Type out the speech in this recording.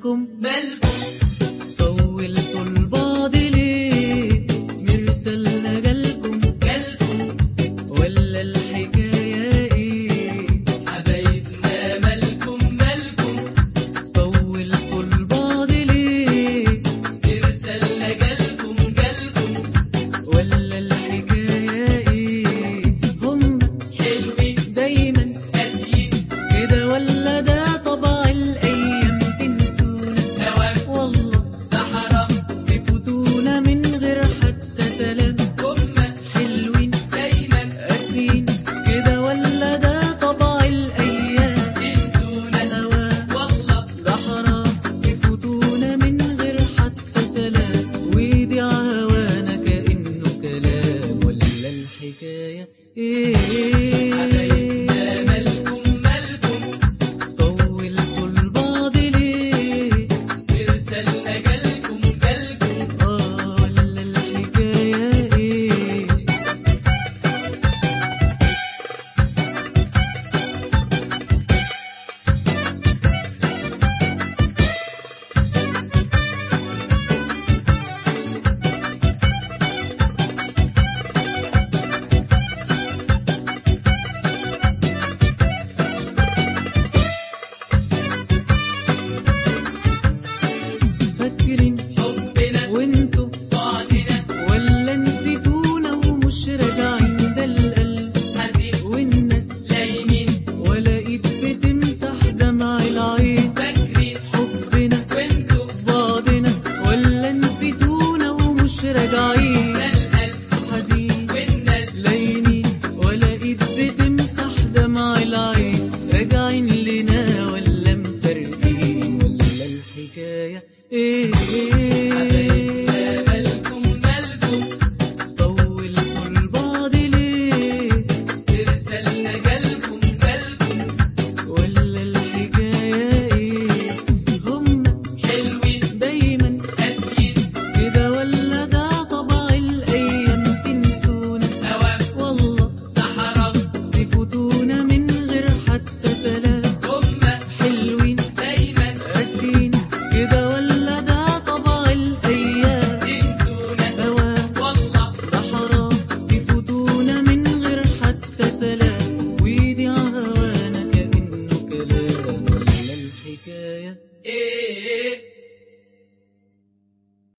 مالكم مالكم طولتوا البعد ليه مرسلنا جالكم جالكم ولا الحكاية ايه حبايبنا مالكم مالكم طولتوا البعد ليه ارسلنا جالكم جالكم ولا الحكاية ايه هم حلوين دايما قاسيين كده ولا ده طبع الايام تنسونا هوام والله ده حرام يفوتونا من غير حتى سلام هما حلوين دايما قاسيين كده ولا ده طبع الايام تنسونا هوا والله ده حرام يفوتونا من غير حتى سلام ويدي هوانا كأنه كلام ولا الحكاية ايه حبايبنا مالكم مالكم طولتوا البعد ليه ارسلنا جالكم جالكم اه ولا الحكاية ايه فاكرين حبنا وانتوا بعدنا ولا نسيتونا ومش راجعين ده القلب حزين والناس لايمين ولا ايد بتمسح دمع العين فاكرين حبنا وانتوا بعضنا ولا نسيتونا ومش راجعين ده القلب حزين والناس لاينين ولا ايد بتمسح دمع العين راجعين لنا ولا مفرقين ولا الحكاية ايه حبايبنا مالكم مالكم طولتوا البعد ليه ارسلنا جالكم جالكم ولا الحكاية ايه هم حلوين دايما قاسيين كده ولا ده طبع الايام تنسونا هوام والله ده حرام يفوتونا من غير حتى سلام هما حلوين دايما قاسين كده ولا ده طبع الايام تنسونا هوا والله ده حرام يفوتونا من غير حتى سلام ويدي هوانا كأنه كلام ولا الحكاية ايه